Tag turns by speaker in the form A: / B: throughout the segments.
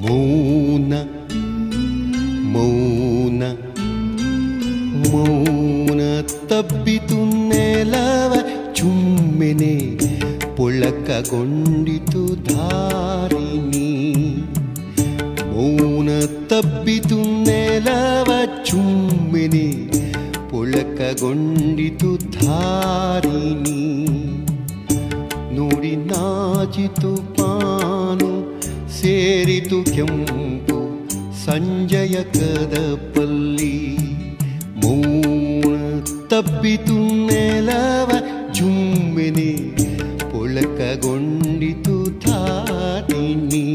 A: ಮೌನ ಮೌನ ಮೌನ ತಬ್ಬಿತು ನೆಲವ ಚುಮ್ಮೆನೆ ಪೊಳಕಗೊಂಡಿತು ಧಾರಿಣಿ ಮೌನ ತಬ್ಬಿತು ನೆಲವ ಚುಮ್ಮೆನೆ ಪೊಳಕಗೊಂಡಿತು ಧಾರಿಣಿ ನುಡಿ ನಾಚಿತು ಪಾನು ಸೇರಿತು ಕೆಂಪು ಸಂಜಯ ಕದಪಲ್ಲಿ ಮೌನ ತಬ್ಬಿತು ನೆಲವ ಜುಮ್ಮೆನೆ ಪೊಳಕಗೊಂಡಿತು ಧಾರಿಣಿ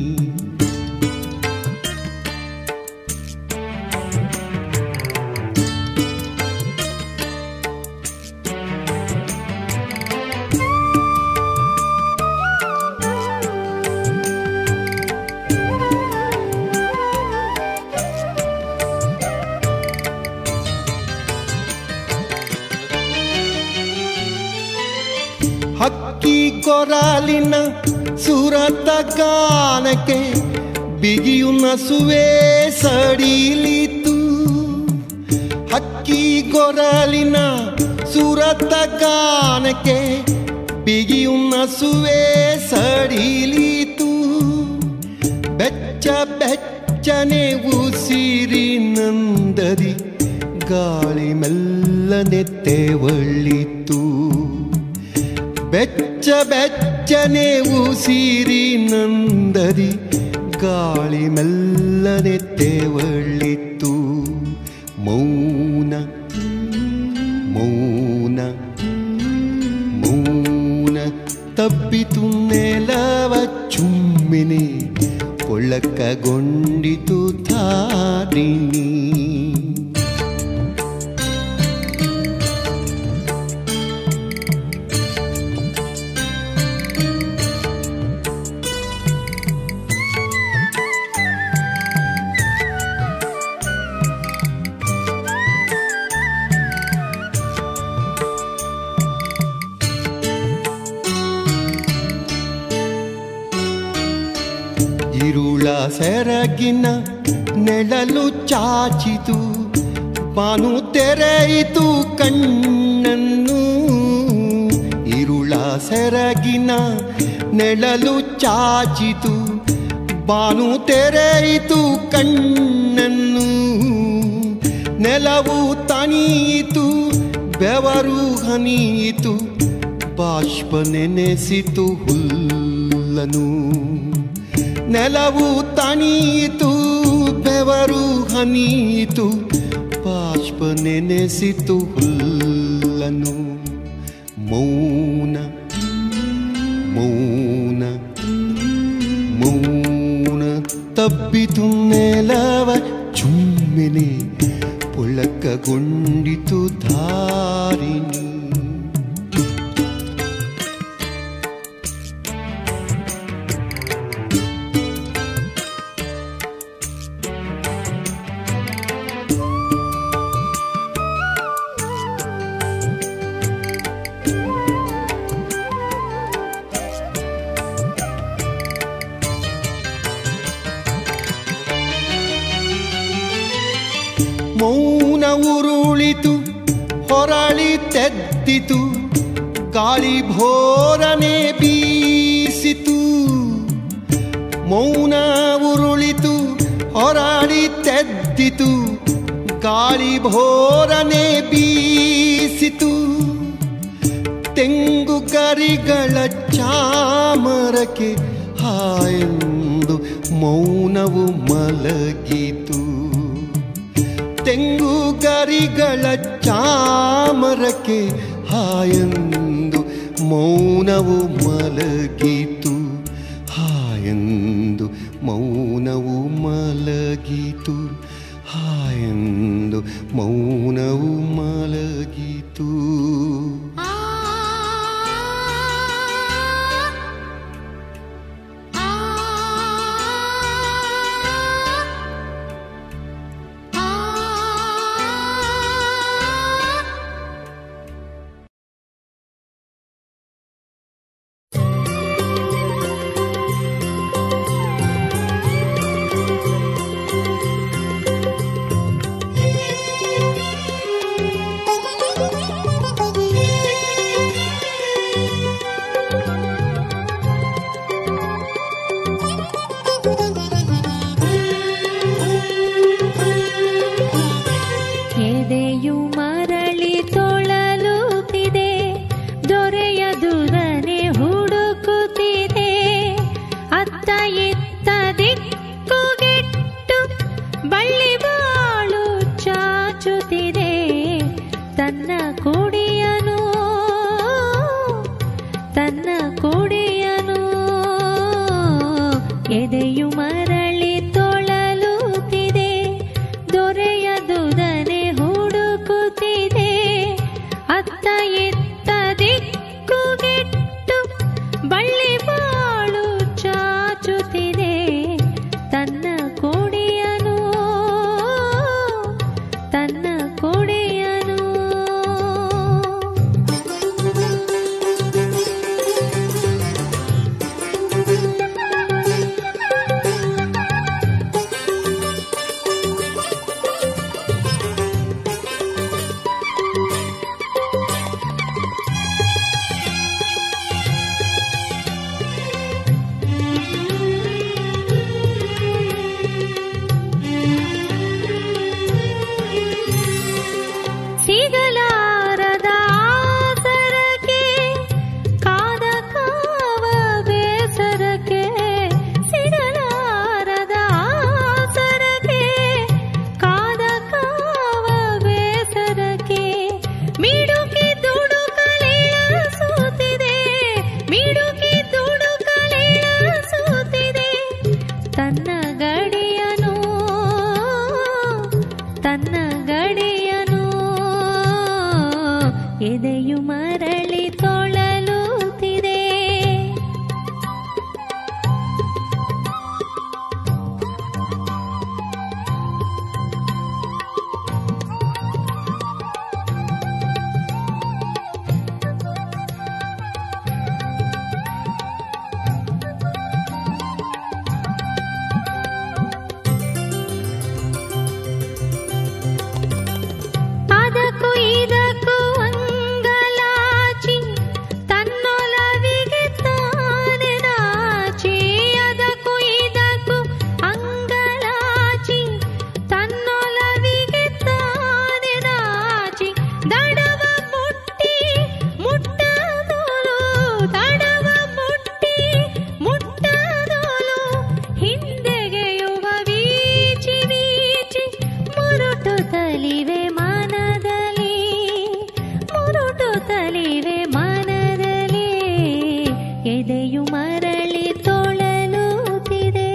A: ಹಕ್ಕಿ ಕೊರಾಲಿನ ಸುರತ ಗಾನಕ್ಕೆ ಬಿಗಿಯು ನಸುವೆ ಸಡಿಲಿತು ಹಕ್ಕಿ ಕೊರಾಲಿನ ಸುರತ ಗಾನಕ್ಕೆ ಬಿಗಿಯು ನಸುವೆ ಸಡಿಲಿತು ಬೆಚ್ಚ ಬೆಚ್ಚನೆ ಉಸಿರಿ ನಂದದಿ ಗಾಳಿ ಮೆಲ್ಲನೆ ತೆವಳಿತು ಬೆಚ್ಚ ಬೆಚ್ಚನೆ ಉಸಿರಿ ನಂದದಿ ಗಾಳಿ ಮೆಲ್ಲನೆ ತೆವಳಿತು ಮೌನ ಮೌನ ಮೌನ ತಬ್ಬಿತು ನೆಲವ ಚುಮ್ಮಿನಿ ಪೊಳಕಗೊಂಡಿತು ಧಾರಿಣಿ ಇರುಳ ಸೆರಗಿನ ನೆಳಲು ಚಾಚಿತು ಬಾನು ತೆರೆಯಿತು ಕಣ್ಣನ್ನು ಇರುಳ ಸೆರಗಿನ ನೆಳಲು ಚಾಚಿತು ಬಾನು ತೆರೆಯಿತು ಕಣ್ಣನ್ನು ನೆಲವು ತಣಿಯಿತು ಬೆವರು ಹನಿಯಿತು ಬಾಷ್ಪ ನೆನೆಸಿತು ಹುಲ್ಲನು ನೆಲವು ತಣಿಯಿತು ಬೆವರು ಹನಿಯಿತು ಬಾಷ್ಪ ನೆನೆಸಿತು ಹುಲ್ಲನು ಮೌನ ಮೌನ ಮೌನ ತಬ್ಬಿತು ನೆಲವ ಚುಮ್ಮೆನೆ ಪೊಳಕಗೊಂಡಿತು ಧಾರಿಣಿ ಮೌನ ಉರುಳಿತು ಹೊರಳಿ ತೆದ್ದಿತು ಗಾಳಿ ಭೋರನೆ ಬೀಸಿತು ಮೌನ ಉರುಳಿತು ಹೊರಳಿ ತೆದ್ದಿತು ಗಾಳಿ ಭೋರನೆ ಬೀಸಿತು ತೆಂಗು ಗರಿಗಳ ಚಾಮರಕ್ಕೆ ಹಾಯೆಂದು ಮೌನವು ಮಲಗಿತು ತೆಂಗು ಗರಿಗಳ ಚಾಮರಕ್ಕೆ ಹಾಯೆಂದು ಮೌನವು ಮಲಗಿತು ಹಾಯೆಂದು ಮೌನವು ಮಲಗಿತು ಹಾಯೆಂದು ಮೌನವು ಮಲಗಿತು
B: ಆ ತನ್ನ ಕೊಡೆಯನು ಎದೆಯು ಮರಳಿ ತೊಳಲುತ್ತಿದೆ ದೊರೆಯದುದನೆ ಹುಡುಕುತ್ತಿದೆ ಅತ್ತ ಎತ್ತ ದಿಕ್ಕುಗೆಟ್ಟು ಬಳ್ಳಿ ಬಾಳು ಚಾಚುತ್ತಿದೆ ತನ್ನ ಕೊಡೆಯನು ತನ್ನ ಕೊಡೆಯನು ಸಿಗಲಾರದ ಆಸರಕ್ಕೆ ಕಾದ ಕಾವ ಬೇಸರಕ್ಕೆ ಸಿಗಲಾರದ ಆಸರಕ್ಕೆ ಕಾದ ಕಾವ ಬೇಸರಕ್ಕೆ ಮಿಡುಕಿ ದುಡುಕಲೆಯ ಸೂತಿದೆ ಮಿಡುಕಿ ದುಡುಕಲೆಯ ಸೂತಿದೆ ತನ್ನ ಗಡಿಯನು ತನ್ನ ಗಡಿಯನು ಎದೆಯು ಮರಳಿ ತೊಳಲುತ್ತಿದೆ ಅದಕ್ಕೂ ಇದಕ್ಕೂ ಅಂಗಲಾಚಿ ತನ್ನೊಲವಿಗೆ ತಾನೆ ನಾಚಿ ಅದಕ್ಕೂ ಇದಕ್ಕೂ ಅಂಗಲಾಚಿ ತನ್ನೊಲವಿಗೆ ತಾನೆ ನಾಚಿ ದಡವ ಮುಟ್ಟಿ ಮುಟ್ಟದೋಲು ದಡವ ಮುಟ್ಟಿ ಮುಟ್ಟದೋಲು ಹಿಂದೆಗೆಯುವ ವೀಚಿ ವೀಚಿ ಮುರುಟು ತಲಿವೆ ಮನದಲ್ಲಿ ಮುರುಟು ತಲಿವೆ ಮನದಲ್ಲಿ ಎದೆಯು ಮರಳಿ ತೊಳಲುತ್ತಿದೆ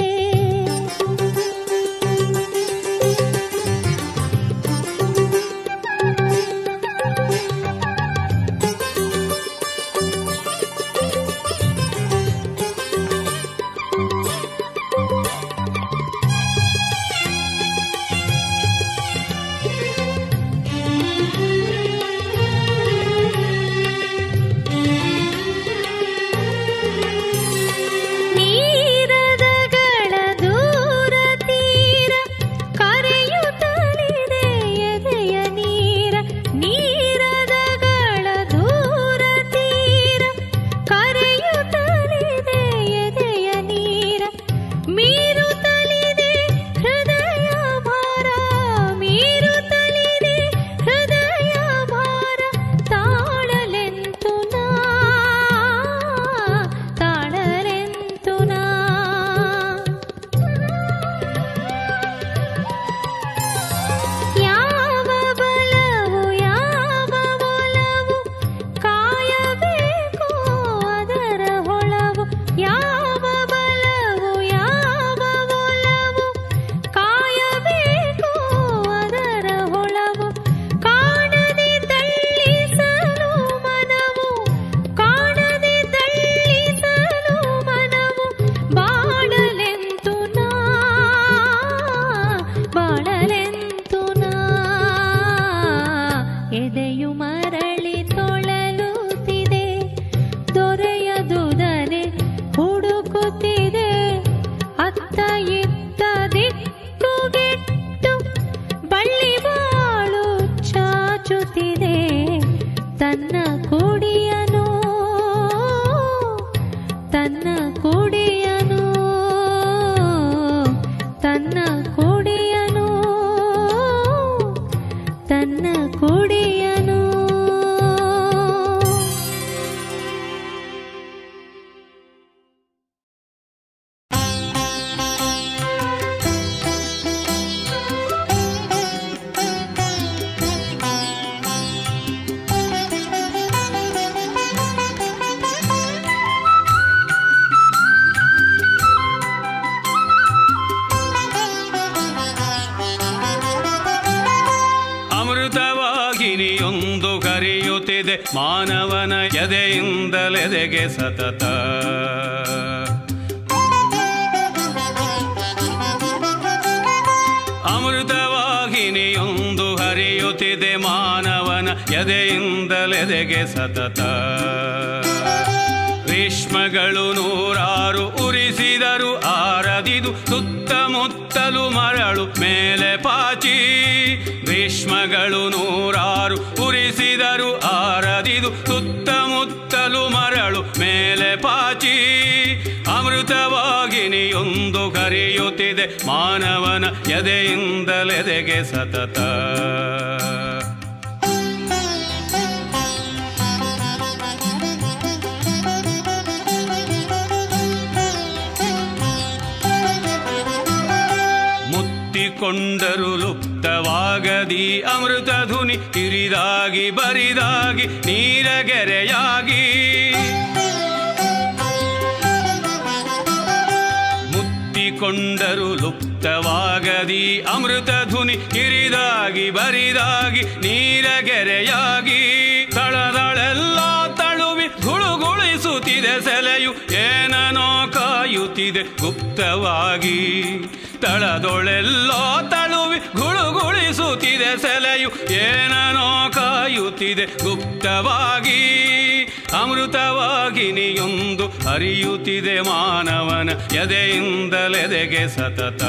B: ನೀರದಗಳ ದೂರ ತೀರ ಕರೆಯುತ್ತಲಿದೆ ಎದೆಯ ನೀರ ನೀರದಗಳ ದೂರ ತೀರ ಕರೆಯುತ್ತಲಿದೆ ಎದೆಯ ನೀರ ಮೀರುತ್ತಲಿದೆ ಹೃದಯ ಭಾರ ಮೀರುತ್ತಲಿದೆ ಹೃದಯ ಭಾರ ತಾಳಲೆಂತು ನಾ ತಾಳಲೆಂತು ನಾ ಯಾವ ಬಲವು ಯಾವ ಒಲವು ಕಾಯಬೇಕು ಅದರ ಹೊಳವು ಯಾವ ಬಲವು ಯಾವ ಒಲವು ಕಾಯಬೇಕು ಅದರ ಹೊಳವು ಕಾಣದೆ ದಳ್ಳಿಸಲು ಮನವು ಕಾಣದೆ ದಳ್ಳಿಸಲು ಮನವು ಬಾಳಲೆಂತು ನಾ ಬಾಳಲೆಂತು ನಾ ಎದೆಯು ಮರಳಿ ತೊಳಲುತ್ತಿದೆ ದೊರೆಯದುದನೆ ಹುಡುಕುತ್ತಿದೆ ಅತ್ತ ಇತ್ತ ದಿಕ್ಕುಗೆಟ್ಟು ಬಳ್ಳಿ ಬಾಳು ಚಾಚುತ್ತಿದೆ ತನ್ನ ಕುಡಿಯನು ತನ್ನ ಕುಡಿಯನು ತನ್ನ ಕುಡಿಯನು ತನ್ನ ಕುಡಿಯನು
C: Thank you. ಹರಿಯುತ್ತಿದೆ ಮಾನವನ ಎದೆಯಿಂದಲೆದೆಗೆ ಸತತ ಅಮೃತವಾಹಿನಿಯೊಂದು ಹರಿಯುತ್ತಿದೆ ಮಾನವನ ಎದೆಯಿಂದಲೆದೆಗೆ ಸತತ ರೇಷ್ಮಗಳು ನೂರಾರು ಉರಿಸಿದರು ಆರದಿದು ಸುತ್ತಮುತ್ತಲು ಮರಳು ಮೇಲೆ ಪಾಚಿ ರೇಷ್ಮಗಳು ನೂರಾರು ಉರಿಸಿದರು ಆರದಿದು ಸುತ್ತಮುತ್ತಲು ಮರಳು ಮೇಲೆ ಪಾಚಿ ಅಮೃತವಾಗಿನಿಯೊಂದು ಕರೆಯುತ್ತಿದೆ ಮಾನವನ ಎದೆಯಿಂದಲೆದೆಗೆ ಸತತ ಮುತ್ತಿಕೊಂಡರು ಲುಪ್ತವಾಗದಿ ಅಮೃತ ಧುನಿ ಕಿರಿದಾಗಿ ಬರಿದಾಗಿ ನೀರಗೆರೆಯಾಗಿ ಮುತ್ತಿಕೊಂಡರು ಲುಪ್ತವಾಗದಿ ಅಮೃತ ಧುನಿ ಕಿರಿದಾಗಿ ಬರಿದಾಗಿ ನೀರಗೆರೆಯಾಗಿ ತಳದಳೆಲ್ಲ ತಳುವಿ ಗುಳುಗುಳಿಸುತ್ತಿದೆ ಸೆಲೆಯು ಏನನೋ ಕಾಯುತ್ತಿದೆ ಗುಪ್ತವಾಗಿ ತಳದೊಳೆಲ್ಲೋ ತಳುವಿ ಗುಳುಗುಳಿಸುತ್ತಿದೆ ಸೆಲೆಯು ಏನನೋ ಕಾಯುತ್ತಿದೆ ಗುಪ್ತವಾಗಿ ಅಮೃತವಾಗಿನಿಯೊಂದು ಹರಿಯುತ್ತಿದೆ ಮಾನವನ ಎದೆಯಿಂದಲೆದೆಗೆ ಸತತ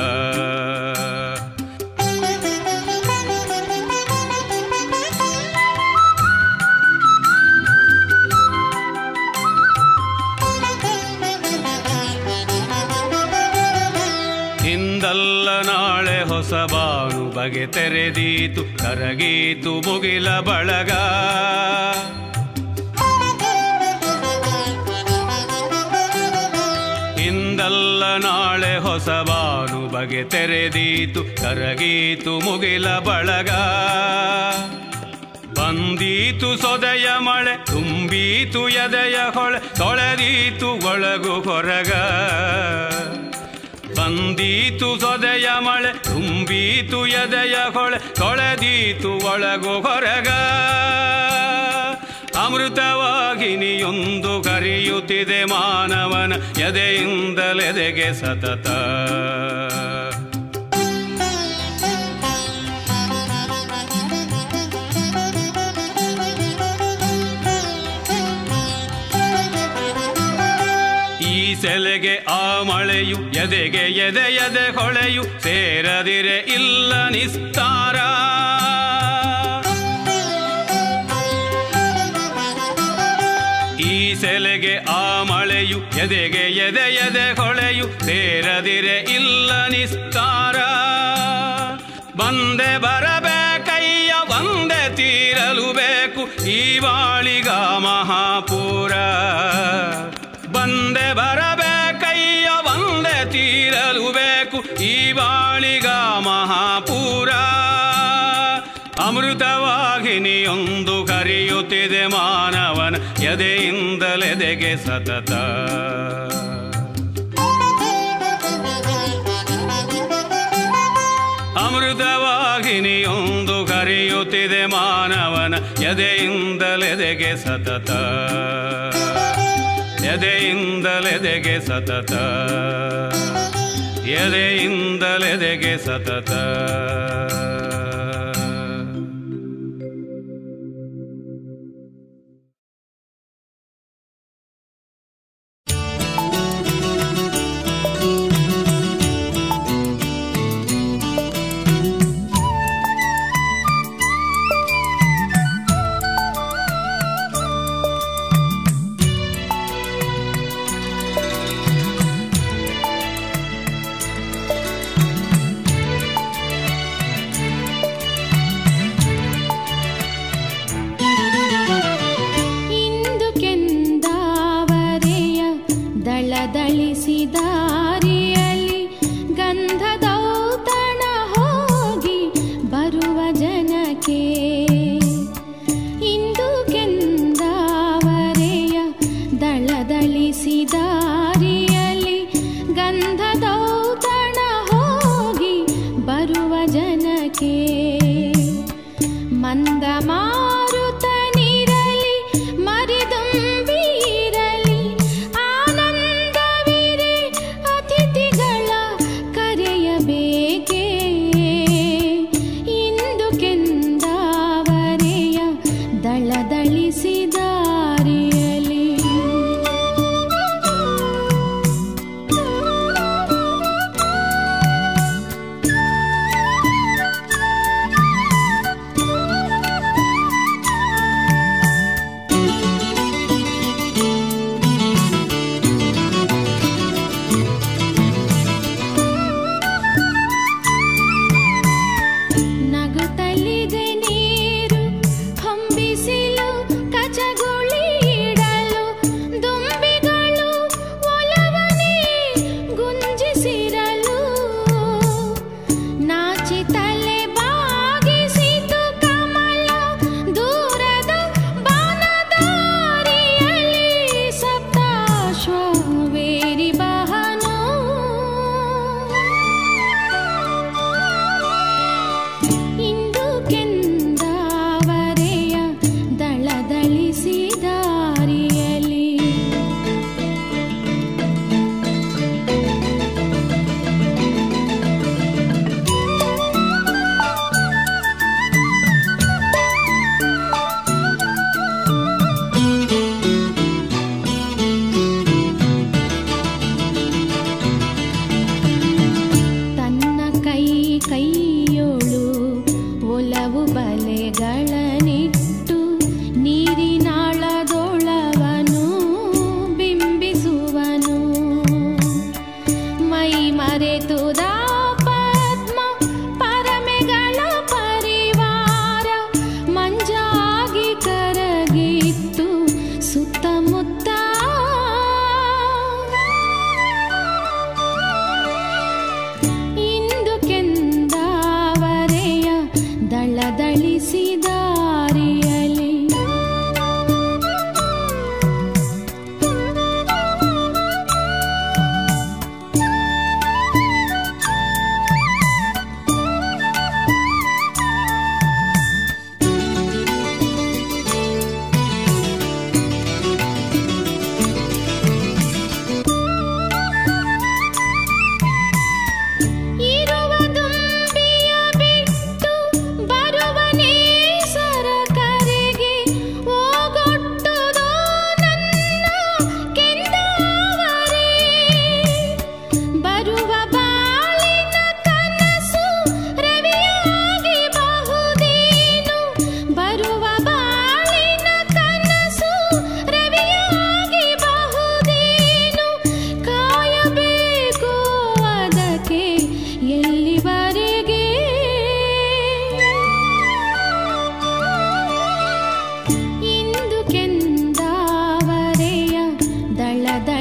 C: ಹಿಂದಲ್ಲ ನಾಳೆ ಹೊಸ ಬಾನು ಬಗೆ ತೆರೆದೀತು ಕರಗೀತು ಮುಗಿಲ ಬಳಗ ಹಿಂದಲ್ಲ ನಾಳೆ ಹೊಸ ಬಾನು ಬಗೆ ತೆರೆದೀತು ಕರಗೀತು ಮುಗಿಲ ಬಳಗ ಬಂದೀತು ಸೊದೆಯ ಮಳೆ ತುಂಬೀತು ಎದೆಯ ಹೊಳೆ ತೊಳೆದೀತು ಒಳಗು ಹೊರಗ ಬಂದೀತು ಸೊದೆಯ ಮಳೆ ತುಂಬೀತು ಎದೆಯ ಹೊಳೆ ತೊಳೆದೀತು ಒಳಗು ಹೊರಗ ಅಮೃತವಾಗಿನಿಯೊಂದು ಕರೆಯುತ್ತಿದೆ ಮಾನವನ ಎದೆಯಿಂದಲೆದೆಗೆ ಸತತ ಈ ಸೆಲೆಗೆ ಆ ಮಳೆಯು ಎದೆಗೆ ಎದೆ ಎದೆ ಹೊಳೆಯು ಸೇರದಿರೆ ಇಲ್ಲ ನಿಸ್ತಾರ ಈ ಸೆಲೆಗೆ ಆ ಮಳೆಯು ಎದೆಗೆ ಎದೆ ಎದೆ ಹೊಳೆಯು ಸೇರದಿರೆ ಇಲ್ಲ ನಿಸ್ತಾರ ಬಂದೆ ಬರಬೇಕಯ್ಯ ಒಂದೆ ತೀರಲು ಬೇಕು ಈ ಬಾಳಿಗ ಮಹಾಪೂರ ಬಂದೆ ಬರಬೇಕಯ್ಯ ಒಂದೆ ತೀರಲು ಬೇಕು ಈ ಬಾಳಿಗ ಮಹಾಪೂರ ಅಮೃತವಾಗಿನಿಯೊಂದು ಕರೆಯುತ್ತಿದೆ ಮಾನವನ ಎದೆಯಿಂದಲೆದೆಗೆ ಸತತ ಅಮೃತವಾಗಿನಿಯೊಂದು ಕರೆಯುತ್ತಿದೆ ಮಾನವನ ಎದೆಯಿಂದಲೆದೆಗೆ ಸತತ ಎದೆಯಿಂದಲೆದೆಗೆ ಸತತ ಎದೆಯಿಂದಲೆದೆಗೆ ಸತತ
D: ಇಂದು ಕೆಂದಾವರೆಯ ದಳದಳಿಸಿದಾರಿಯಲ್ಲಿ ಗಂಧದೌತಣ ಹೋಗಿ ಬರುವ ಜನಕ್ಕೆ ಇಂದು ಕೆಂದಾವರೆಯ ದಳದಳಿಸಿದಾರಿಯಲ್ಲಿ ಗಂಧದೌತಣ ಹೋಗಿ ಬರುವ ಜನಕ್ಕೆ ಮಂದ ಮಾರುತ ನೀರಲಿ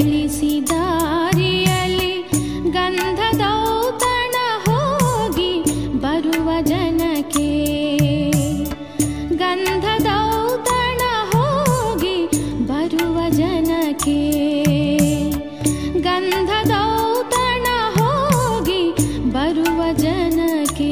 D: ಚಲಿಸಿದಾರಿಯಲ್ಲಿ ಗಂಧದೌತಣ ಹೋಗಿ ಬರುವ ಜನಕ್ಕೆ ಗಂಧದೌತಣ ಹೋಗಿ ಬರುವ ಜನಕ್ಕೆ ಗಂಧದೌತಣ ಹೋಗಿ ಬರುವ ಜನಕ್ಕೆ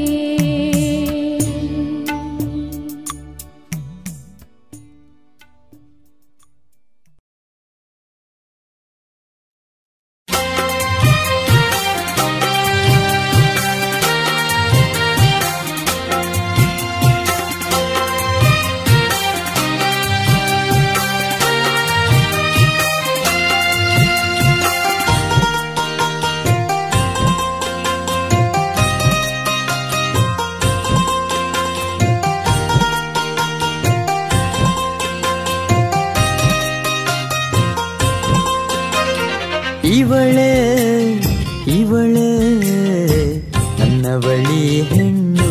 E: ಇವಳೆ ಇವಳೆ ನನ್ನ ಬಳಿ ಹೆಣ್ಣು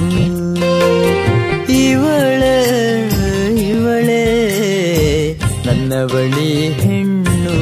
E: ಇವಳೆ ಇವಳೆ ನನ್ನ ಬಳಿ ಹೆಣ್ಣು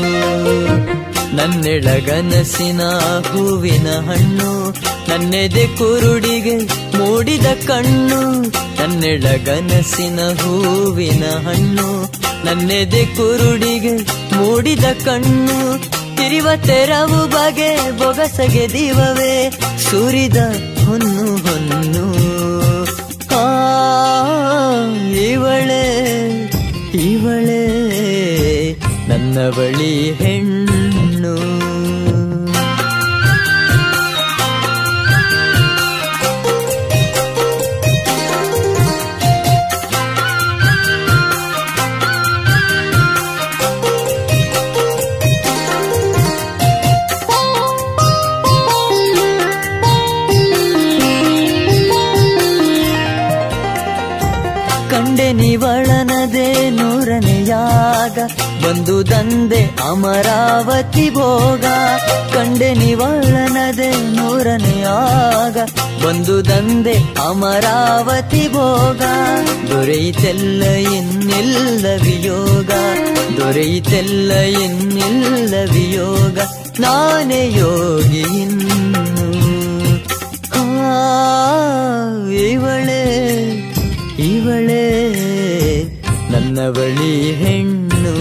E: ನನ್ನೆಳಗನಸಿನ ಹೂವಿನ ಹಣ್ಣು ನನ್ನೆದೆ ಕುರುಡಿಗೆ ಮೂಡಿದ ಕಣ್ಣು ನನ್ನೆಳಗನಸಿನ ಹೂವಿನ ಹಣ್ಣು ನನ್ನೆದೆ ಕುರುಡಿಗೆ ಮೂಡಿದ ಕಣ್ಣು ತಿರಿವ ತೆರವು ಬಗೆ ಬೊಗಸಗೆ ದೀವವೇ ಸುರಿದ ಹೊನ್ನು ಹೊನ್ನು ಆ ಇವಳೆ ಇವಳೆ ನನ್ನ ಬಳಿ ಹೆಣ್ಣು ಕಂಡೆ ನಿವಳನದೆ ನೂರನೆಯಾಗ ಬಂದು ದಂದೆ ಅಮರಾವತಿ ಭೋಗ ಕಂಡೆ ನಿವಳನದೆ ನೂರನೆಯಾಗ ಬಂದು ದಂದೆ ಅಮರಾವತಿ ಭೋಗ ದೊರೆಯಿತೆಲ್ಲ ಇನ್ನಿಲ್ಲ ವಿಯೋಗ ದೊರೆಯಿತೆಲ್ಲ ಇನ್ನಿಲ್ಲ ವಿಯೋಗ ನಾನೇ ಯೋಗಿ ಇನ್ನು ಆ, ಇವಳೆ ಇವಳೆ ನನ್ನ ಬಳಿ ಹೆಣ್ಣು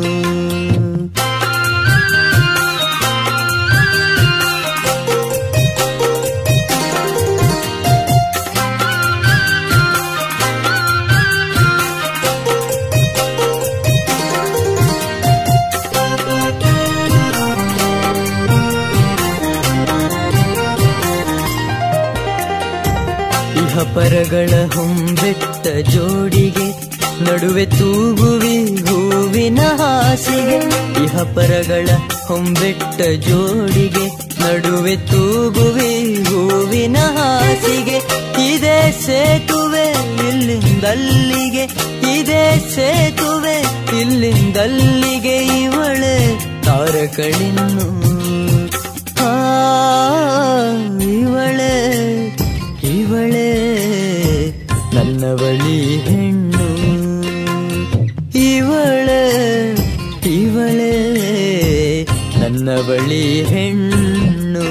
E: ಇಹ ಪರಗಳ ಹೊಂಬೆಟ್ಟ ಜೋಡಿಗೆ ನಡುವೆ ತೂಗುವಿ ಹೂವಿನ ಹಾಸಿಗೆ ಇಹ ಪರಗಳ ಹೊಂಬೆಟ್ಟ ಜೋಡಿಗೆ ನಡುವೆ ತೂಗುವಿ ಹೂವಿನ ಹಾಸಿಗೆ ಇದೇ ಸೇತುವೆ ಇಲ್ಲಿಂದಲ್ಲಿಗೆ ಇದೇ ಸೇತುವೆ ಇಲ್ಲಿಂದಲ್ಲಿಗೆ ಇವಳೆ ತಾರಕಳಿನ್ನು ಆ ಇವಳೆ ಇವಳೆ ನನ್ನ ಬಳಿ ಹೆಣ್ಣು ಇವಳೆ ಇವಳೆ ನನ್ನ ಬಳಿ ಹೆಣ್ಣು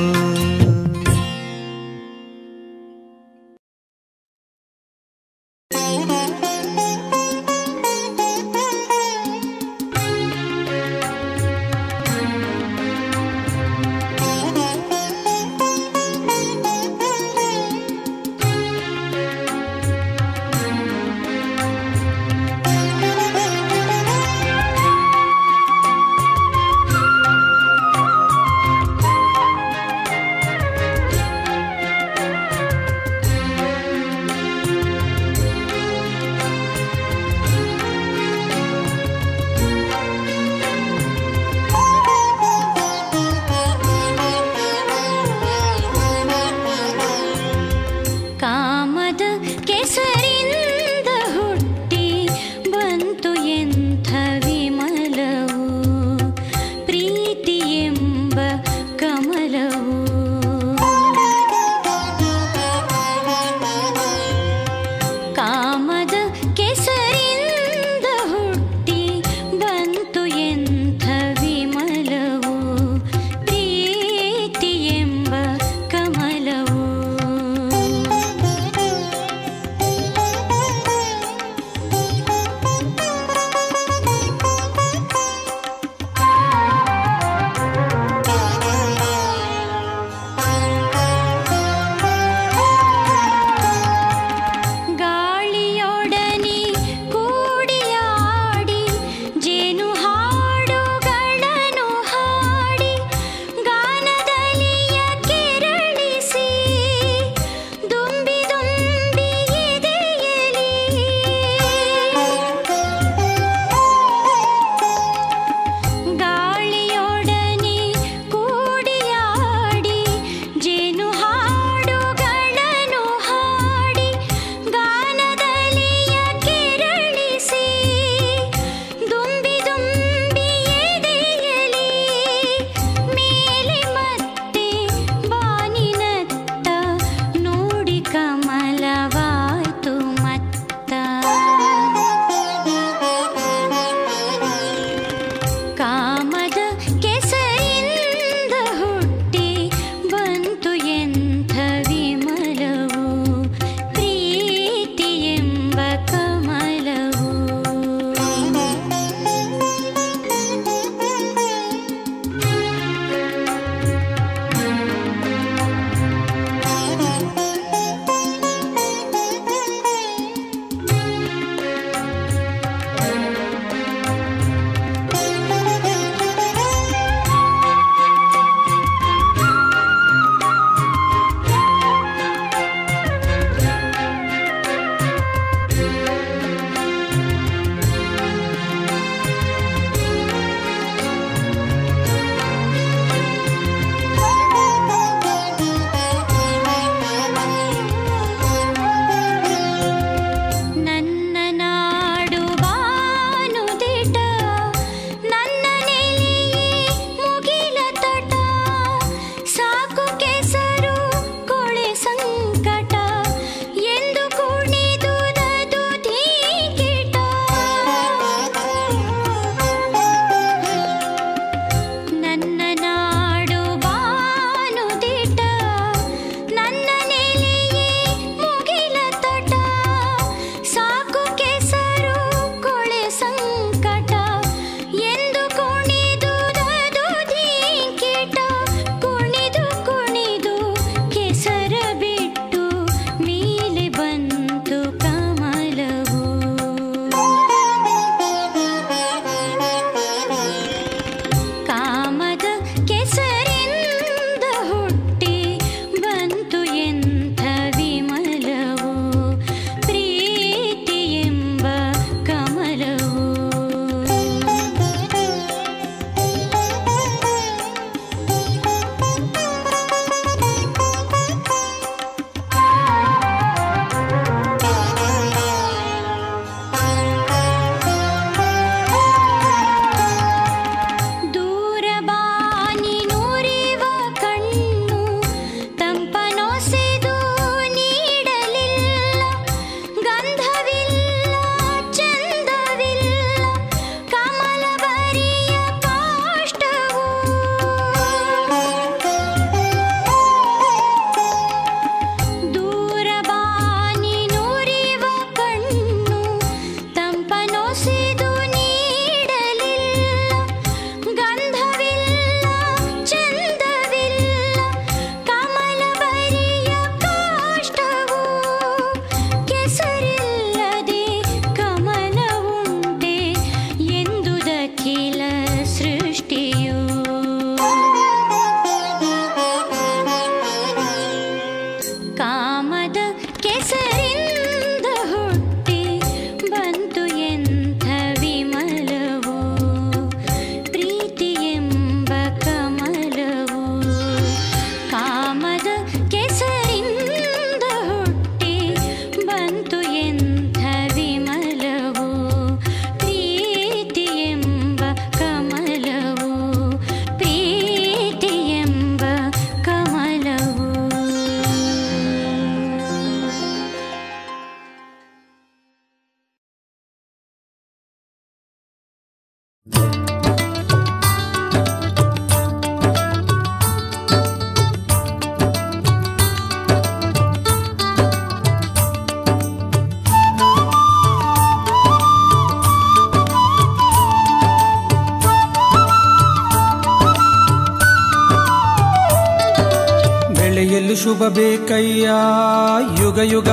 F: ಬೆಳೆಯಲು ಶುಭ ಬೇಕಯ್ಯ ಯುಗ ಯುಗ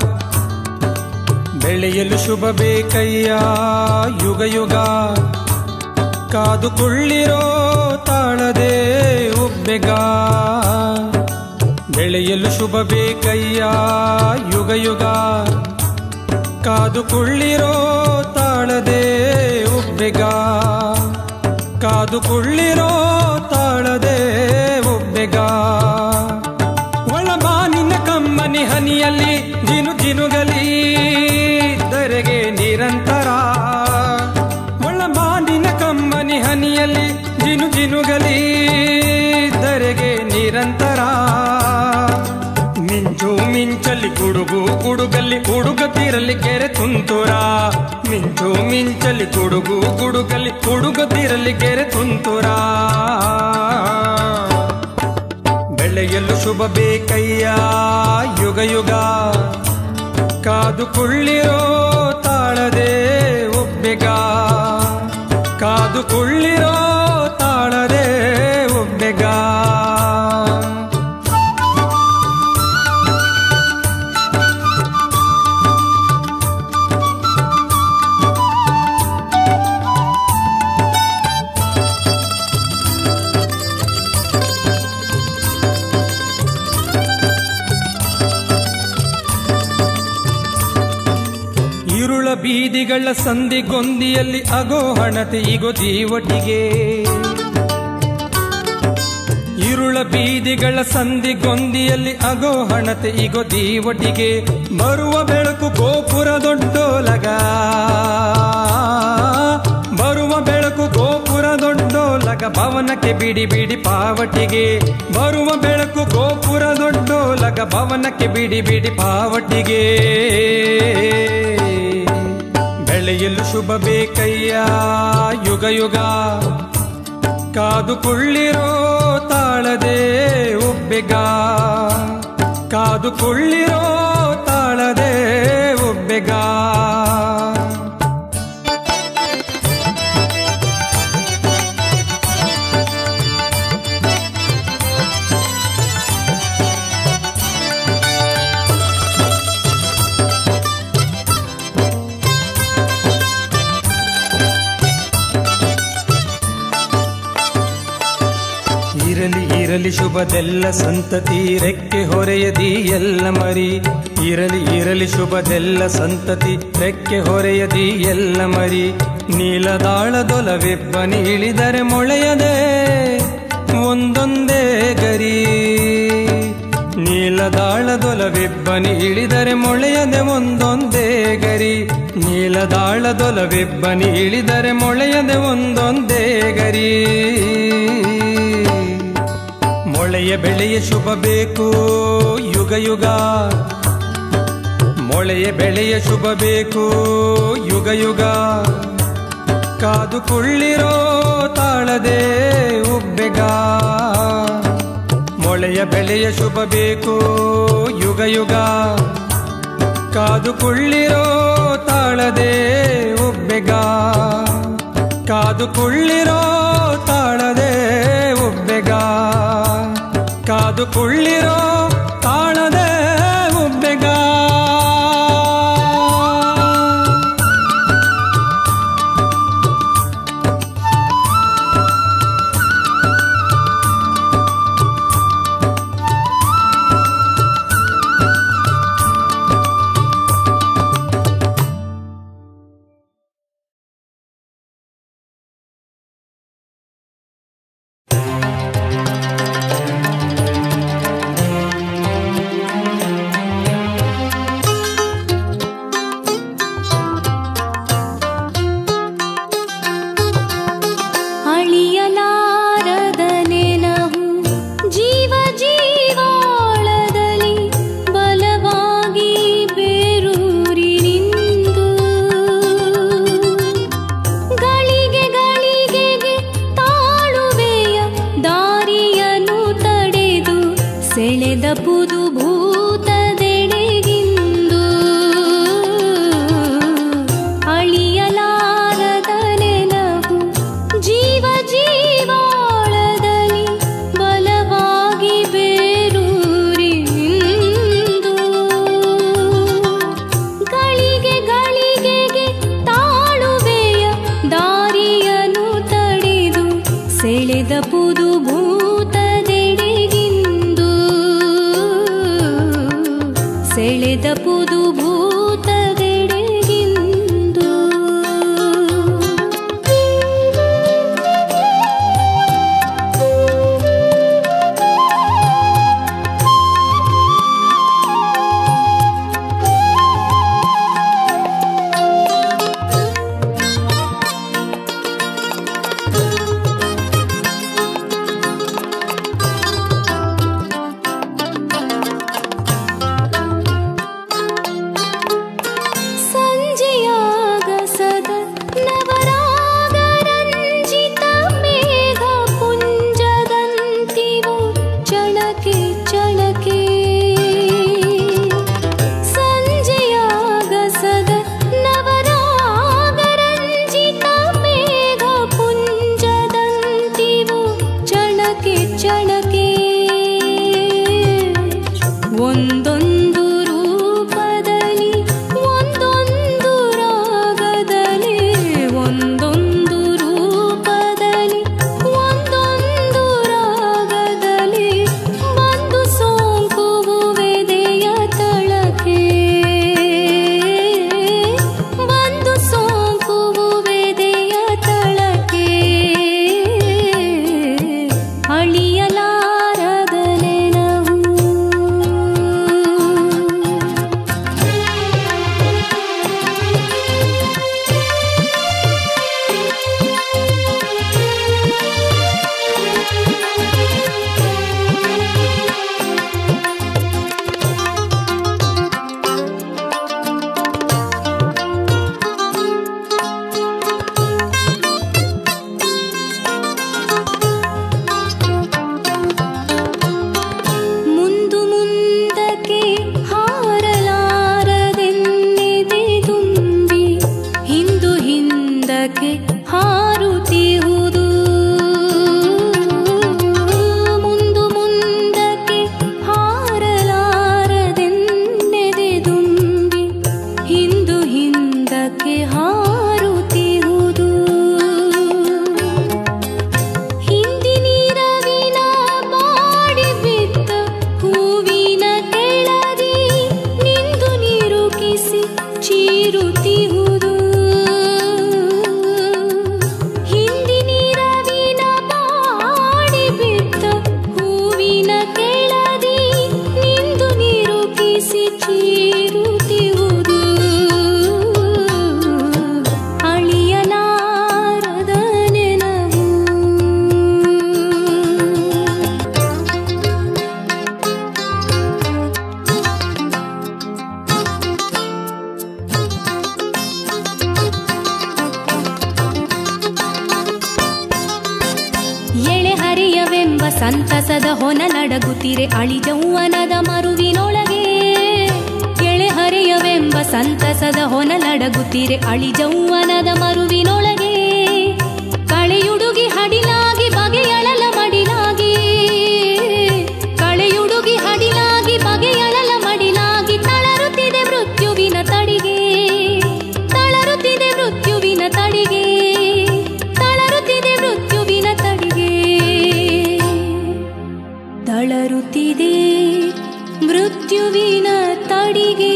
F: ಬೆಳೆಯಲು ಶುಭ ಬೇಕಯ್ಯ ಯುಗ ಯುಗ ಕಾದುಕೊಳ್ಳಿರೋ ತಾಳದೆ ಒಬ್ಬೆಗ ಬೆಳೆಯಲು ಶುಭ ಬೇಕಯ್ಯ ಯುಗ ಯುಗ ಕಾದುಕೊಳ್ಳಿರೋ ತಾಳದೆ ಒಬ್ಬೆಗ ಕಾದುಕೊಳ್ಳಿರೋ ತಾಳದೆ ಒಬ್ಬೆಗ ಒಳಬಾನಿನ ಕಮ್ಮನಿ ಹನಿಯಲ್ಲಿ ಜಿನು ಜಿನುಗಲಿ ದರೆಗೆ ನಿರಂತರ ಒಳಬಾನಿನ ಕಮ್ಮನಿ ಹನಿಯಲ್ಲಿ ಜಿನು ಜಿನುಗಲಿ ದರೆಗೆ ನಿರಂತರ ಮಿಂಚು ಮಿಂಚಲಿ ಗುಡುಗು ಗುಡುಗಲ್ಲಿ ಹುಡುಗತಿರಲಿ ಕೆರೆ ತುಂತುರ ಮಿಂಚು ಮಿಂಚಲಿ ಗುಡುಗು ಗುಡುಗಲ್ಲಿ ಹುಡುಗತಿರಲಿ ಕೆರೆ ತುಂತುರ ಬೆಳೆಯಲು ಶುಭ ಬೇಕಯ್ಯ ಯುಗ ಯುಗ ಕಾದುಕೊಳ್ಳಿರೋ ತಾಳದೆ ಒಬ್ಬೆಗ ಕಾದುಕೊಳ್ಳಿರೋ ತಾಳದೆ ಒಬ್ಬೆಗ ಇರುಳ ಬೀದಿಗಳ ಸಂಧಿಗೊಂದಿಯಲ್ಲಿ ಅಗೋ ಹಣತೆ ಇಗೋ ಜೀವಟಿಗೆ ಇರುಳ ಬೀದಿಗಳ ಸಂಧಿಗೊಂದಿಯಲ್ಲಿ ಅಗೋ ಹಣತೆ ಇಗೋ ದೀವಟಿಗೆ ಬರುವ ಬೆಳಕು ಗೋಪುರ ದೊಡ್ಡೋಲಗ ಬರುವ ಬೆಳಕು ಗೋಪುರ ದೊಡ್ಡೋಲಗ ಭವನಕ್ಕೆ ಬಿಡಿ ಬಿಡಿ ಪಾವಟಿಗೆ ಬರುವ ಬೆಳಕು ಗೋಪುರ ದೊಡ್ಡೋಲಗ ಭವನಕ್ಕೆ ಬಿಡಿ ಬಿಡಿ ಪಾವಟಿಗೆ ಬೆಳೆಯಲು ಶುಭ ಬೇಕಯ್ಯ ಯುಗ ಯುಗ ಕಾದುಕೊಳ್ಳಿರೋ ತಾಳದೆ ಒಬ್ಬೆಗ ಕಾದುಕೊಳ್ಳಿರೋ ತಾಳದೆ ಒಬ್ಬೆಗ ಇರಲಿ ಇರಲಿ ಶುಭದೆಲ್ಲ ಸಂತತಿ ರೆಕ್ಕೆ ಹೊರೆಯದಿ ಎಲ್ಲ ಮರಿ ಇರಲಿ ಇರಲಿ ಶುಭದೆಲ್ಲ ಸಂತತಿ ರೆಕ್ಕೆ ಹೊರೆಯದಿ ಎಲ್ಲ ಮರಿ ನೀಲದಾಳದೊಲವೆಬ್ಬನಿ ಇಳಿದರೆ ಮೊಳೆಯದೆ ಒಂದೊಂದೇ ಗರಿ ನೀಲದಾಳದೊಲವೆಬ್ಬನಿ ಇಳಿದರೆ ಮೊಳೆಯದೆ ಒಂದೊಂದೇ ಗರಿ ನೀಲದಾಳದೊಲವೆಬ್ಬನಿ ಇಳಿದರೆ ಮೊಳೆಯದೆ ಒಂದೊಂದೇ ಗರಿ ಮೊಳೆಯ ಬೆಳೆಯ ಶುಭ ಬೇಕು ಯುಗ ಯುಗ ಮೊಳೆಯ ಬೆಳೆಯ ಶುಭ ಬೇಕು ಯುಗ ಯುಗ ಕಾದುಕೊಳ್ಳಿರೋ ತಾಳದೆ ಉಬ್ಬೆಗ ಮೊಳೆಯ ಬೆಳೆಯ ಶುಭ ಬೇಕು ಯುಗ ಯುಗ ಕಾದುಕೊಳ್ಳಿರೋ ತಾಳದೆ ಉಬ್ಬೆಗ ಕಾದುಕೊಳ್ಳಿರೋ ತಾಳದೆ ಉಬ್ಬೆಗ ಕಾದುಕೊಳ್ಳಿರೋ ತಾಳದೆ ಉಬ್ಬೆಗ
D: ಅಳಿಯಲಾರದ ನೆನಹು ಜೀವ ಜೀವಾಳದಲ್ಲಿ ಬಲವಾಗಿ ಬೇರೂರಿ ನಿಂದು ಗಳಿಗೆ ಗಳಿಗೆಗೆ ತಾಳುವೆಯ ದಾರಿಯನ್ನು ತಡೆದು ಸೆಳೆದ ಪುದು ಭೂತದೆಡೆಗಿಂದು ಅಳಿಯಲಾರದ ನೆನಹು ಜೀವ ಜೀವಾಳದಲ್ಲಿ ಬಲವಾಗಿ ಬೇರೂರಿ ಸೆಳೆದ ಪುದು ಭೂತದೆಡೆಗಿಂದು ಸೆಳೆದ ಪುದು ಭೂತದೆಡೆಗಿಂದು ಸಂಜೆಯಾಗಸದ ನವರಾಗರಂಜಿತ ಮೇಘ ಪುಂಜದಂತಿವು ಚಳಕೆ ಚಳಕೆ ಸಂಜೆಯಾಗಸದ ನವರಾಗರಂಜಿತ ಮೇಘ ಪುಂಜದಂತಿವು ಚಳಕೆ ಚಳಕೆ ಒಂದೊಂದು ರೂಪದಲ್ಲಿ ಒಂದೊಂದು ರಾಗದಲ್ಲಿ ಒಂದೊಂದು ರೂಪದಲ್ಲಿ ಒಂದೊಂದು ರಾಗದಲ್ಲಿ ಬಂದು ಸೋಂಕುವುವೆದೆಯ ತಳಕೆ ಬಂದು ಸೋಂಕುವುವೆದೆಯ ತಳಕೆ ಅಳಿಯಲಾರದ ನೆನವು ಮುಂದು ಮುಂದಕ್ಕೆ ಹಾರಲಾರದೆನ್ನೆದೆ ತುಂಬಿ ಹಿಂದು ಹಿಂದಕ್ಕೆ ಹಾರುತ್ತಿಹುದು ಮುಂದು ಮುಂದಕ್ಕೆ ಹಾರಲಾರದೆನ್ನೆದೆ ತುಂಬಿ ಹಿಂದು ಹಿಂದಕ್ಕೆ ಹಾರುತ್ತಿಹುದು ಹಿಂದಿನಿರವಿನ ಬಾಡಿ ಬಿದ್ದ ಹೂವಿನ ಕೆಳದಿ ನಿಂದು ನಿರುಕಿಸಿ ಚೀರುತ್ತಿಹುದು ಹಿಂದಿನಿರವಿನ ಬಾಡಿ ಬಿದ್ದ ಹೂವಿನ ಕೆಳದಿ ನಿಂದು ನಿರುಕಿಸಿ ಚೀರುತ್ತಿಹುದು ಅಳಿಯಲಾರದ ನೆನವು ಎಳೆ ಹರಿಯವೆಂಬ ಸಂತಸದ ಹೊನಲಡಗುತ್ತಿರೆ ಅಳಿಜೌವನದ ಮರುವಿನೊಳಗೆ ಎಳೆ ಹರಿಯವೆಂಬ ಸಂತಸದ ಹೊನಲಡಗುತ್ತಿರೆ ಅಳಿಜೌವನದ ಮರುವಿನೊಳಗೆ ಕಳೆಯುಡುಗಿ ಹಡಿಲಾಗಿ ಬಗೆಯಳಲ ಮಡಿಲಾಗಿ ಕಳೆಯುಡುಗಿ ಹಡಿಲಾಗಿ ಬಗೆಯಳಲ ಮಡಿಲಾಗಿ ತಳರುತ್ತಿದೆ ಮೃತ್ಯುವಿನ ತಡಿಗೆ ತಳರುತ್ತಿದೆ ಮೃತ್ಯುವಿನ ತಡಿಗೆ ತಳರುತ್ತಿದೆ ಮೃತ್ಯುವಿನ ತಡಿಗೆ ತಳರುತ್ತಿದೆ ಮೃತ್ಯುವಿನ ತಡಿಗೆ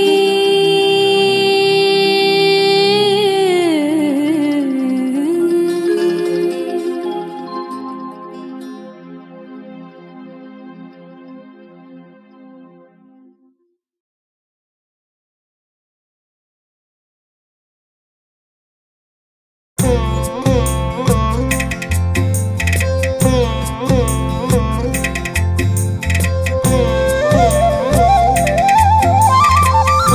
A: ಿ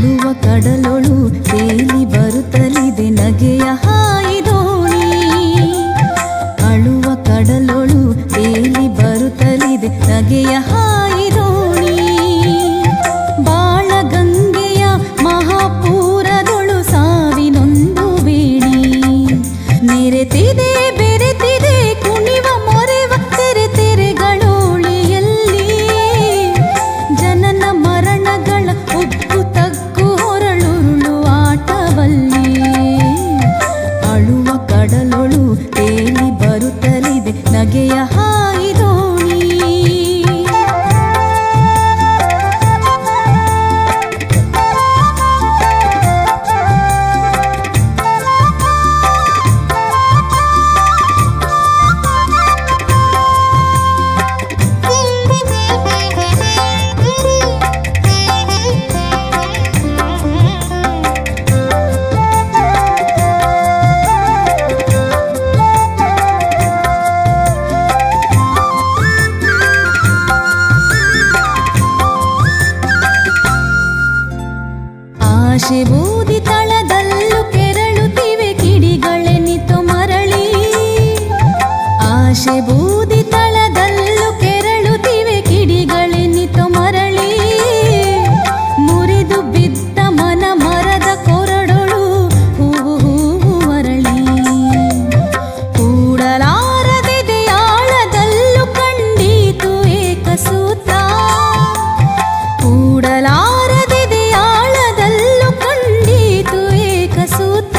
D: ಅಳುವ ಕಡಲೊಳು ತೇಲಿ ಬರುತ್ತಲಿದೆ ನಗೆಯ ಹಾಯಿದೋಣಿ ಅಳುವ ಕಡಲೊಳು ತೇಲಿ ಬರುತ್ತಲಿದೆ ನಗೆಯ ಹಾಯಿದೋಣಿ ಬಾಳ ಗಂಗೆಯ ಮಹಾಪೂರದೊಳು ಸಾವಿನೊಂದು ಬೇಡಿ ನೆರೆತಿದೆ ಬೆರೆತಿದೆ ಕುಣಿವ ಮೊರೆವ ತೆರೆ ತೆರೆಗಳೋಳಿಯಲ್ಲಿ ಜನನ ಮರಣಗಳ ಉಗ್ಗು ತಗ್ಗು ಹೊರಳುರುಳು ಆಟವಲ್ಲಿ ಅಳುವ ಕಡಲೊಳು ತೇಲಿ ಬರುತ್ತಲಿದೆ ನಗೆಯ ಹಾಯಿದೋಣಿ ಆಶೆ ಬೂದಿ ತಳದಲ್ಲೂ ಕೆರಳುತ್ತಿವೆ ಕಿಡಿಗಳೆನಿತು ಮರಳಿ ಆಶೆ ಬೂದಿ ತಳದಲ್ಲೂ ಕೆರಳುತ್ತಿವೆ ಕಿಡಿಗಳೆನಿತು ಮರಳಿ ಮುರಿದು ಬಿದ್ದ ಮನ ಮರದ ಕೊರಡೊಳು ಹೂವು ಹೂವು ಮರಳಿ ಕೂಡಲಾರದಿದೆ ಆಳದಲ್ಲೂ ಕಂಡೀತು ಏಕಸೂತ್ರ ಕೂಡಲಾರದಿದೆ ಆಳದಲ್ಲೂ ಕಂಡೀತು ಏಕಸೂತ್ರ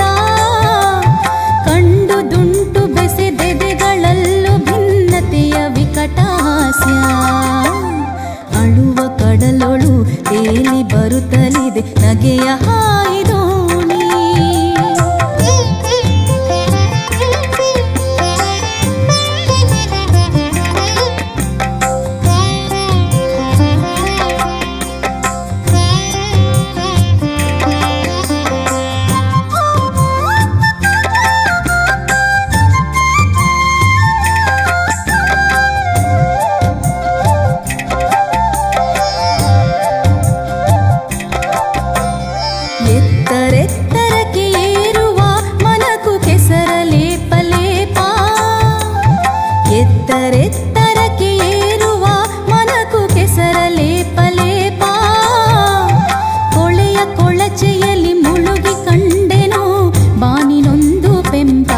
D: ಕಂಡು ದುಂಟು ಬೆಸೆದೆದೆಗಳಲ್ಲೂ ಭಿನ್ನತೆಯ ವಿಕಟಾಸ್ಯ ಅಳುವ ಕಡಲೊಳು ತೇಲಿ ಬರುತ್ತಲಿದೆ ನಗೆಯ ಹಾಯಿದೋಣಿ ಎತ್ತರೆತ್ತರಕ್ಕೆ ಏರುವ ಮನಕು ಕೆಸರ ಲೇಪ ಲೇಪ ಎತ್ತರೆತ್ತರಕ್ಕೆ ಏರುವ ಮನಕು ಕೆಸರ ಲೇಪ ಲೇಪ ಕೊಳೆಯ ಕೊಳಚೆಯಲ್ಲಿ ಮುಳುಗಿ ಕಂಡೆನೋ ಬಾನಿನೊಂದು ಪೆಂಪ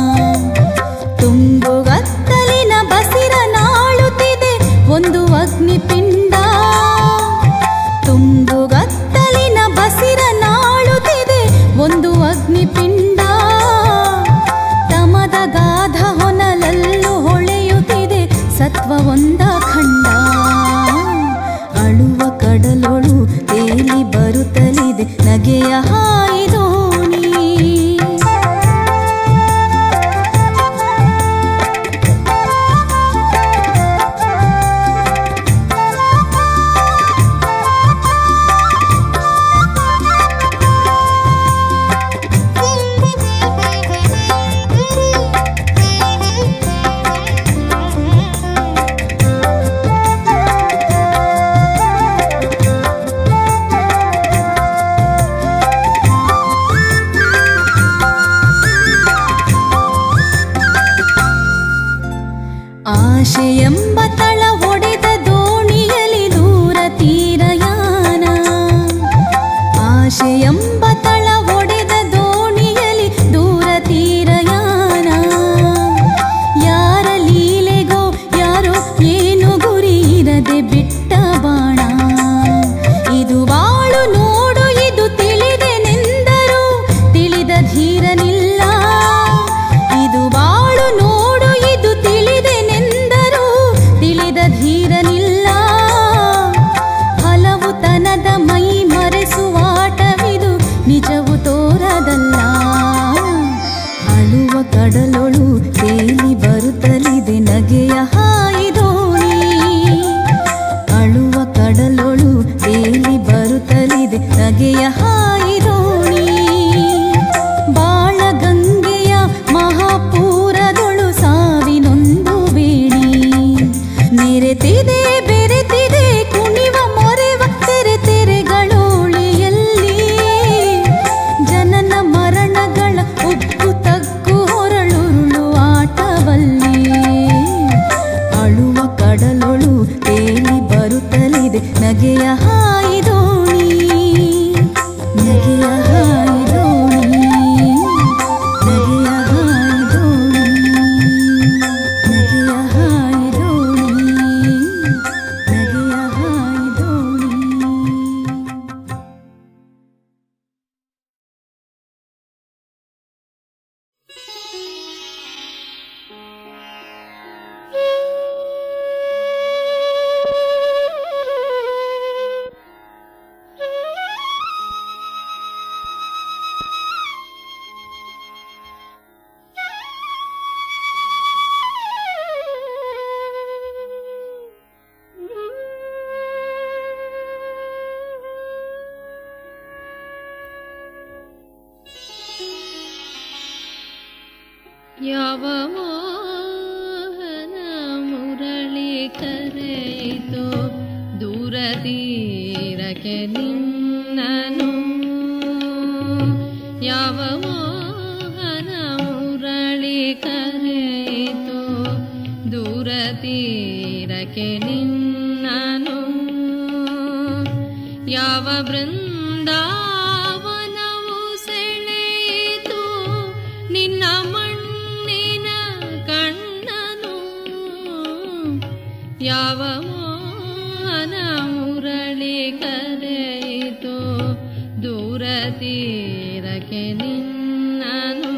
D: ತುಂಬುಗತ್ತಲಿನ ಬಸಿರ ನಾಳುತ್ತಿದೆ ಒಂದು ಅಗ್ನಿಪಿಂಡ ತುಂಬುಗತ್ತಲಿನ ಬಸಿರ ನಾಳುತ್ತಿದೆ ಒಂದು ಅಗ್ನಿಪಿಂಡ ತಮದ ಗಾಧ ಹೊನಲಲ್ಲೂ ಹೊಳೆಯುತ್ತಿದೆ ಸತ್ವ ಒಂದ ಖಂಡ ಅಳುವ ಕಡಲೊಳು ತೇಲಿ ಬರುತ್ತಲಿದೆ ನಗೆಯ ಹಾಯಿದೋಣಿ ಆಶೆ ಎಂಬ ತಳ ಒಡೆದ ದೋಣಿಯಲಿ ದೂರ ತೀರಯಾನ ಆಶೆ ಎಂಬ ತಳ ಒಡೆದ ದೋಣಿಯಲಿ ದೂರ ತೀರಯಾನ ಯಾರ ಲೀಲೆಗೋ ಯಾರೋ ಏನು ಗುರಿ ಇರದೆ ಬಿಟ್ಟ ಬಾಣ ಇದು ಬಾಳು ನೋಡು ಇದು ತಿಳಿದೆನೆಂದರು ತಿಳಿದ ಧೀರನಿಲ್ಲ ಇದು ಬಾಳು ನೋಡು ಇದು ತಿಳಿದೆನೆಂದರು ತಿಳಿದ ಧೀರನಿಲ್ಲ ಹಲವು ತನದ ಮೈ ಮರೆಸುವಾಟವಿದು ನಗೆಯ ಹಾಯ್ದೋಣಿ ನಗೆಯ ಹಾಯ್ದೋಣಿ ನಗೆಯ ಹಾಯ್ದೋಣಿ ನಗೆಯ ಹಾಯ್ದೋಣಿ
B: ಯಾವ ಮೋಹನ ಮುರಳಿ ಕರೆಯಿತು ದೂರ ತೀರಕ್ಕೆ ನಿನ್ನನು ಯಾವ ಮೋಹನ ಮುರಳಿ ಕರೆಯಿತು ದೂರ ತೀರಕ್ಕೆ ನಿನ್ನನು ಯಾವ ಬೃಂದಾವನವು ಸೆಳೆಯಿತು ನಿನ್ನ ಮಣ್ಣಿನ ಕಣ್ಣನು ಯಾವ ಮೋಹನ ಮುರಳಿ ಕರೆಯಿತು ದೂರ ತೀರಕ್ಕೆ ನಿನ್ನನು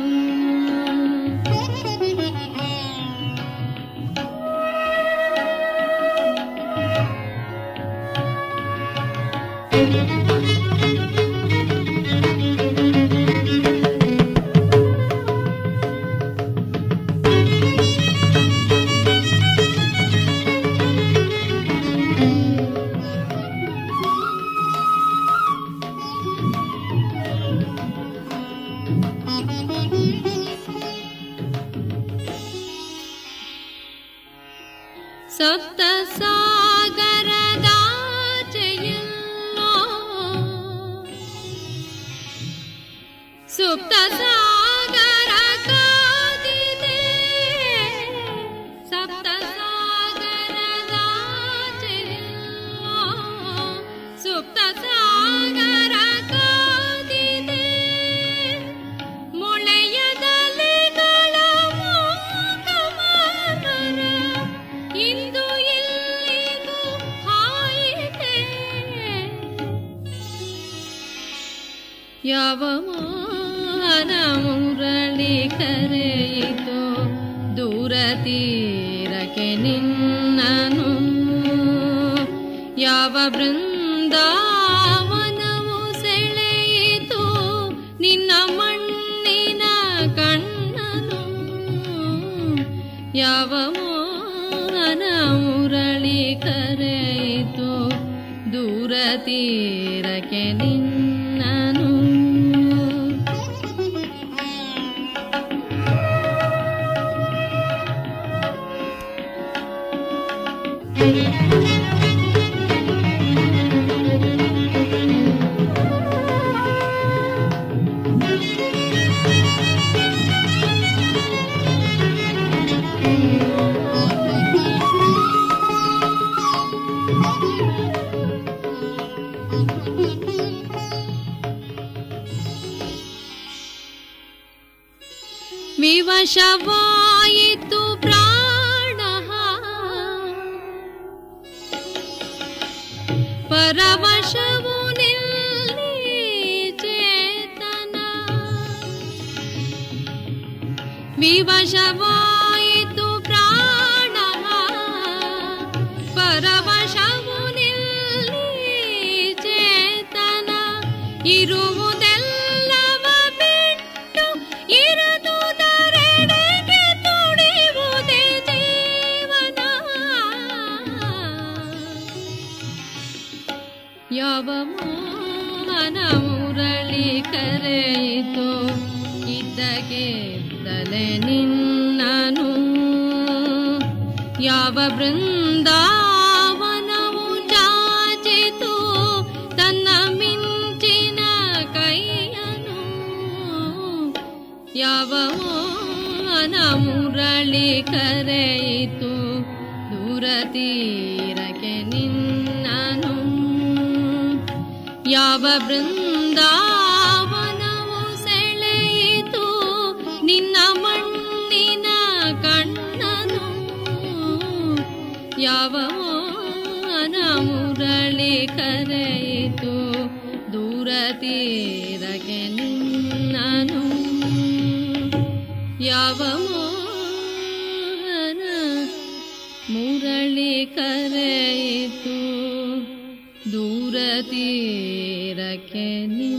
B: ಸಪ್ತ ಸಾಗರದಾಚೆಯಲ್ಲೋ ಸುಪ್ತ ಸಾಗರ ಕಾದಿದೆ ಸಪ್ತ ಸಾಗರದಾಚೆಯಲ್ಲೋ ಸುಪ್ತ ಸಾಗರ ಕಾದಿದೆ ಮೊಳೆಯದಲೆಗಳ ಮೂಕಮರ ಇಂದು ಇಲ್ಲಿಗೂ ಹಾಯಿತೆ ಯಾವ ಮಾನ ಮುರಳಿ ಕರೆಯಿತು ದೂರ ತೀರಕ್ಕೆ ನಿನ್ನನು ಯಾವ ಬೃಂದಾವನವು ಸೆಳೆಯಿತು ನಿನ್ನ ಮಣ್ಣಿನ ಕಣ್ಣನು ಯಾವ ಮೋಹನ ಮುರಳಿ ಕರೆಯಿತು ದೂರ ತೀರಕ್ಕೆ ನಿನ್ನನು ವಿವಶವಾಯಿತು ಪ್ರಾಣ ಪರವಶವು ನಿಲ್ಲಿ ಚೇತನ ವಿವಶವಾಯಿತು ಪ್ರಾಣ ಪರವಶವು ನಿಲ್ಲಿ ಚೇತನ ಇರುವುದೆಲ್ಲವ ಬಿಟ್ಟು ಇರದುದರೆಡೆಗೆ ತುಡಿಯುವುದೇ ಜೀವನ ಯಾವ ಮೋಹನ ಮುರಳಿ ಕರೆಯಿತು ಇದ್ದಗೆದ್ದಲೆ ನಿನ್ನನು ಯಾವ ಬೃಂದಾವನವು ಚಾಚಿತು ತನ್ನ ಮಿಂಚಿನ ಕೈಯನು ಯಾವ ಮೋಹನ ಮುರಳಿ ಕರೆಯಿತು ದೂರ ತೀರಕ್ಕೆ ನಿನ್ನನು ಯಾವ ಬೃಂದಾ ಯಾವ ಮೋಹನ ಮುರಳಿ ಕರೆಯಿತು ದೂರ ತೀರಕ್ಕೆ ನೀ